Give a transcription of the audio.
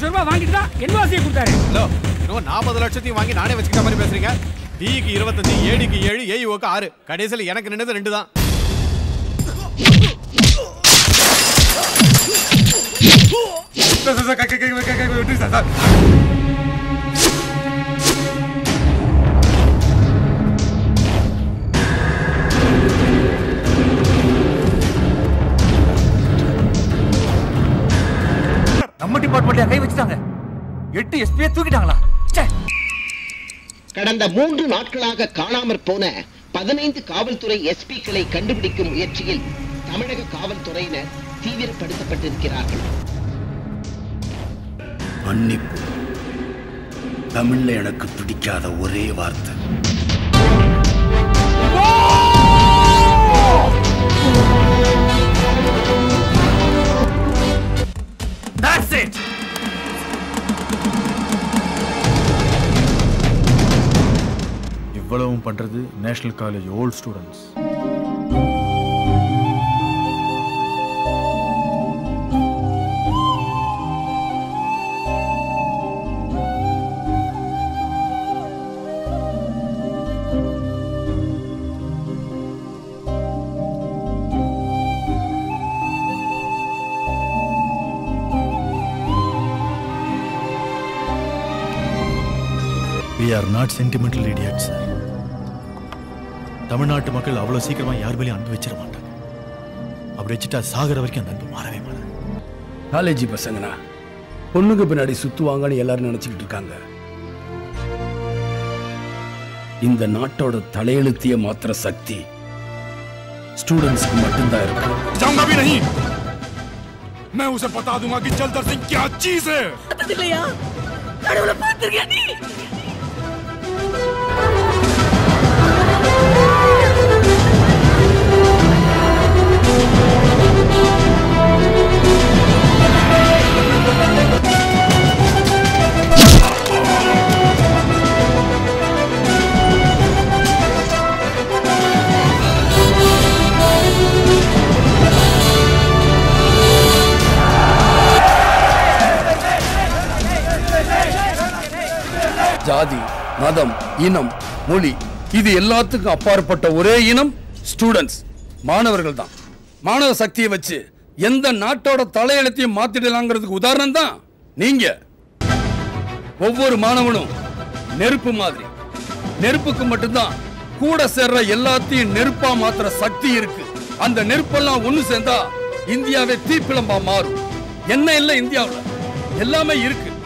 லட்சம் ரூபாய் வாங்கிட்டு தான் என்வாசியை கொடுத்தாரு ஹலோ இன்னும் நாற்பது லட்சத்தையும் வாங்கி நானே வச்சுக்கிட்ட மாதிரி பேசுறீங்க டிக்கு இருபத்தஞ்சு ஏடிக்கு ஏழு ஏயுக்கு ஆறு கடைசியில் எனக்கு நின்னது ரெண்டு தான் நம்ம டிபார்ட்மெண்ட்ல கை வச்சுட்டாங்க எட்டு எஸ்பியை தூக்கிட்டாங்களா ச்சே கடந்த மூன்று நாட்களாக காணாமற் போன பதினைந்து காவல்துறை எஸ்பிக்களை கண்டுபிடிக்கும் முயற்சியில் தமிழக காவல்துறையினர் தீவிரப்படுத்தப்பட்டிருக்கிறார்கள் மன்னிப்பு தமிழ்ல எனக்கு பிடிக்காத ஒரே வார்த்தை That's it! இவ்வளவும் பண்றது national college old students we are not sentimental idiots sir தமிழ்நாட்டு மக்கள் அவ்வளவு சீக்கிரமா யார் மேலேயும் அன்பு வச்சிட மாட்டாங்க அப்படி வச்சுட்டா சாகிற வரைக்கும் அந்த அன்பு மாறவே மாறாது காலேஜ் பசங்கனா பொண்ணுக்கு பின்னாடி சுத்துவாங்கன்னு எல்லாரும் நினைச்சுக்கிட்டு இருக்காங்க இந்த நாட்டோட தலையெழுத்திய மாத்திர சக்தி ஸ்டூடெண்ட்ஸ்க்கு மட்டும்தான் இருக்கு जाऊंगा भी नहीं मैं उसे बता दूंगा कि जलधर सिंह क्या चीज है இல்லையா கடவுளை பார்த்திருக்கியா நீ ஜாதி மதம் இனம் மொழி இது எல்லாத்துக்கும் அப்பாற்பட்ட ஒரே இனம் ஸ்டூடெண்ட்ஸ் மாணவர்கள் தான் மாணவ சக்தியை வச்சு எந்த நாட்டோட தலையெழுத்தையும் மாத்திடலாங்கிறதுக்கு உதாரணம் தான் நீங்க ஒவ்வொரு மாணவனும் நெருப்பு மாதிரி நெருப்புக்கு மட்டும்தான் கூட சேர்ற எல்லாத்தையும் நெருப்பா மாத்துற சக்தி இருக்கு அந்த நெருப்பெல்லாம் ஒண்ணு சேர்ந்தா இந்தியாவே தீப்பிழம்பா மாறும் என்ன இல்ல இந்தியாவுல எல்லாமே இருக்கு